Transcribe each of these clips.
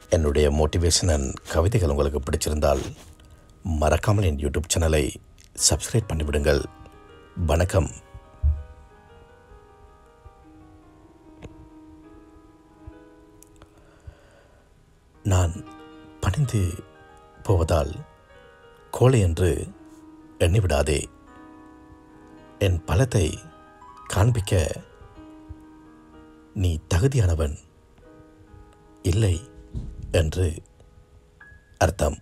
என்னுடைய motivation and கவிதைகள் உங்களுக்கு பிடிச்சிருந்தால் மறக்காமல் என் யூடியூப் சேனலை சப்ஸ்கிரைப் பண்ணிவிடுங்கள் வணக்கம் நான் பணிந்து போவதால் கோழை என்று எண்ணிவிடாதே என் பலத்தை காண்பிக்க நீ தகுதியானவன் இல்லை என்று அர்த்தம்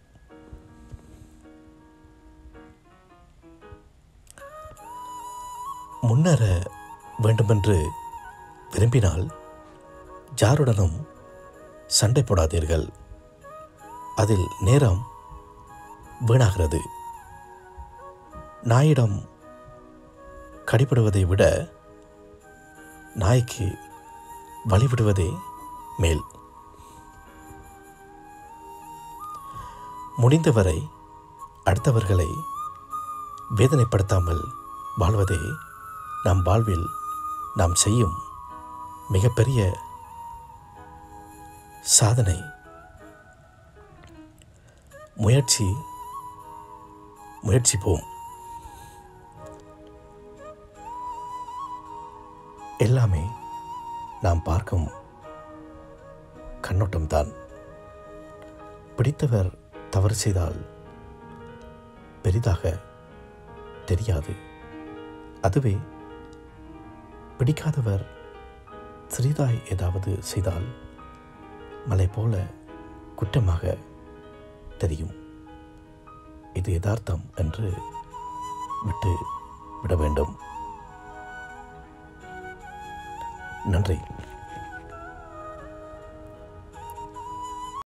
முன்னேற வேண்டுமென்று விரும்பினால் யாருடனும் சண்டை போடாதீர்கள் அதில் நேரம் வீணாகிறது நாயிடம் கடிபடுவதை விட நாய்க்கு வழிவிடுவதே மேல் முடிந்தவரை அடுத்தவர்களை வேதனைப்படுத்தாமல் வாழ்வதே நம் வாழ்வில் நாம் செய்யும் மிகப்பெரிய சாதனை முயற்சி முயற்சிப்போம் எல்லாமே நாம் பார்க்கும் கண்ணோட்டம்தான் பிடித்தவர் தவறு செய்தால் பெரிதாக தெரியாது அதுவே பிடிக்காதவர் சிறிதாய் ஏதாவது செய்தால் மலை போல குற்றமாக தெரியும் இது யதார்த்தம் என்று விட்டு விட வேண்டும் நன்றி